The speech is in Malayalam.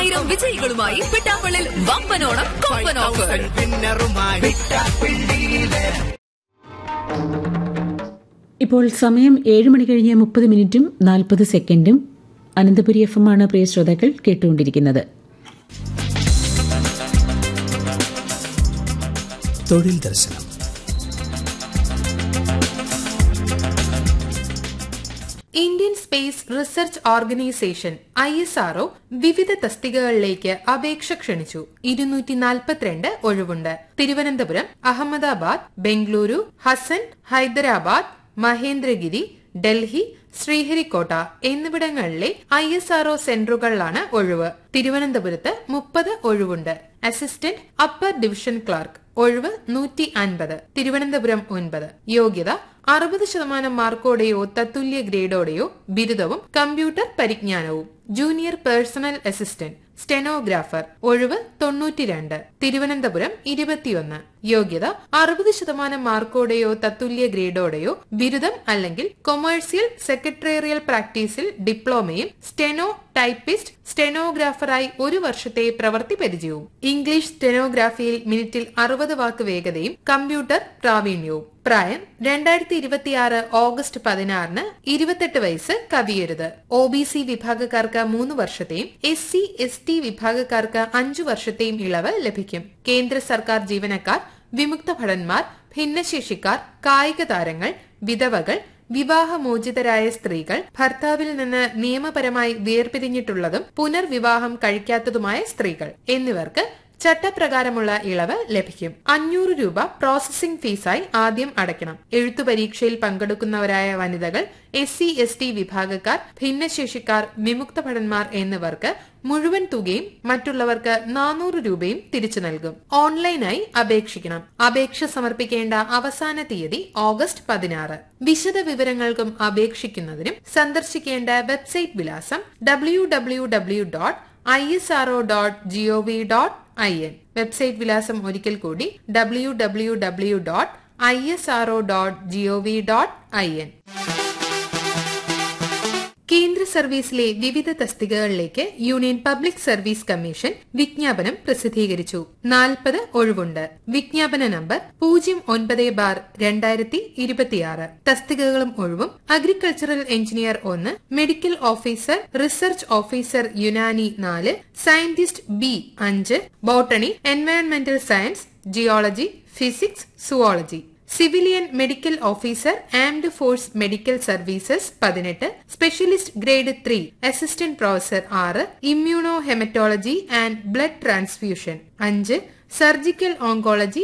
പതിനായിരം വിജയികളുമായി പിട്ടാപ്പള്ളിൽ വമ്പനോണം കൊമ്പൻ ഓഫർ ഇപ്പോൾ സമയം ഏഴ് മണി കഴിഞ്ഞ് മുപ്പത് മിനിറ്റും നാൽപ്പത് സെക്കൻഡും അനന്തപുരി എഫ് എം ആണ് പ്രിയ ശ്രോതാക്കൾ കേട്ടുകൊണ്ടിരിക്കുന്നത് തൊഴിൽ ദർശനം Indian space research organisation I S R O വിവിധ തസ്തികകളിലേക്ക് അപേക്ഷ ക്ഷണിച്ചു ഇരുന്നൂറ്റി നാൽപ്പത്തിരണ്ട് ഒഴിവുണ്ട് തിരുവനന്തപുരം അഹമ്മദാബാദ് ബംഗളൂരു ഹസൻ ഹൈദരാബാദ് മഹേന്ദ്രഗിരി ഡൽഹി ശ്രീഹരിക്കോട്ട എന്നിവിടങ്ങളിലെ ഐ എസ് ആർഒ സെന്ററുകളിലാണ് ഒഴിവ് തിരുവനന്തപുരത്ത് മുപ്പത് ഒഴിവുണ്ട് അസിസ്റ്റന്റ് അപ്പർ ഡിവിഷൻ ക്ലർക്ക് ഒഴിവ് നൂറ്റി അൻപത് തിരുവനന്തപുരം ഒൻപത് യോഗ്യത അറുപത് ശതമാനം മാർക്കോടെയോ തത്തുല്യ ഗ്രേഡോടെയോ ബിരുദവും കമ്പ്യൂട്ടർ പരിജ്ഞാനവും ജൂനിയർ പേഴ്സണൽ അസിസ്റ്റന്റ് സ്റ്റെനോഗ്രാഫർ ഒഴിവ് തൊണ്ണൂറ്റിരണ്ട് തിരുവനന്തപുരം ഇരുപത്തിയൊന്ന് യോഗ്യത അറുപത് ശതമാനം മാർക്കോടെയോ തത്തുല്യ ഗ്രേഡോടെയോ ബിരുദം അല്ലെങ്കിൽ കൊമേഴ്സ്യൽ സെക്രട്ടേറിയൽ പ്രാക്ടീസിൽ ഡിപ്ലോമയും സ്റ്റെനോ ടൈപ്പിസ്റ്റ് സ്റ്റെനോഗ്രാഫറായി ഒരു വർഷത്തെ പ്രവൃത്തി പരിചയവും ഇംഗ്ലീഷ് സ്റ്റെനോഗ്രാഫിയിൽ മിനിറ്റിൽ അറുപത് വാക്ക് വേഗതയും കമ്പ്യൂട്ടർ പ്രാവീണ്യവും പ്രായം രണ്ടായിരത്തി ഇരുപത്തിയാറ് ഓഗസ്റ്റ് പതിനാറിന് ഇരുപത്തെട്ട് വയസ്സ് കവിയരുത് ഒ ബി സി വിഭാഗക്കാർക്ക് മൂന്ന് വർഷത്തെയും എസ് സി എസ് ടി വിഭാഗക്കാർക്ക് അഞ്ചു വർഷത്തെയും ഇളവ് ലഭിക്കും കേന്ദ്ര സർക്കാർ ജീവനക്കാർ വിമുക്ത ഭടന്മാർ ഭിന്നശേഷിക്കാർ കായിക താരങ്ങൾ വിധവകൾ വിവാഹമോചിതരായ സ്ത്രീകൾ ഭർത്താവിൽ നിന്ന് നിയമപരമായി വേർപിരിഞ്ഞിട്ടുള്ളതും പുനർവിവാഹം കഴിക്കാത്തതുമായ സ്ത്രീകൾ എന്നിവർക്ക് ചട്ടപ്രകാരമുള്ള ഇളവ് ലഭിക്കും അഞ്ഞൂറ് രൂപ പ്രോസസിംഗ് ഫീസായി ആദ്യം അടയ്ക്കണം എഴുത്തു പരീക്ഷയിൽ പങ്കെടുക്കുന്നവരായ വനിതകൾ എസ് സി എസ് ടി വിഭാഗക്കാർ ഭിന്നശേഷിക്കാർ വിമുക്ത ഭടന്മാർ എന്നിവർക്ക് മുഴുവൻ തുകയും മറ്റുള്ളവർക്ക് നാനൂറ് രൂപയും തിരിച്ചു നൽകും ഓൺലൈനായി അപേക്ഷിക്കണം അപേക്ഷ സമർപ്പിക്കേണ്ട അവസാന തീയതി ഓഗസ്റ്റ് പതിനാറ് വിശദ വിവരങ്ങൾക്കും അപേക്ഷിക്കുന്നതിനും സന്ദർശിക്കേണ്ട വെബ്സൈറ്റ് വിലാസം W W W dot I S R O dot G O V dot I N website വിലാസം ഒരിക്കൽ കൂടി W W W dot I S R O dot G O V dot I N കേന്ദ്ര സർവീസിലെ വിവിധ തസ്തികകളിലേക്ക് യൂണിയൻ പബ്ലിക് സർവീസ് കമ്മീഷൻ വിജ്ഞാപനം പ്രസിദ്ധീകരിച്ചു നാൽപ്പത് ഒഴിവുണ്ട് വിജ്ഞാപന നമ്പർ പൂജ്യം ഒൻപത് ബാർ രണ്ടായിരത്തി ഇരുപത്തിയാറ് തസ്തികകളും ഒഴിവും അഗ്രികൾച്ചറൽ എഞ്ചിനീയർ ഒന്ന് medical officer research officer Unani നാല് സയന്റിസ്റ്റ് ബി അഞ്ച് ബോട്ടണി എൻവയോൺമെന്റൽ science geology physics zoology civilian medical officer armed force medical services പതിനെട്ട് specialist grade three assistant professor ആറ് immunohaematology and blood transfusion അഞ്ച് സർജിക്കൽ ഓങ്കോളജി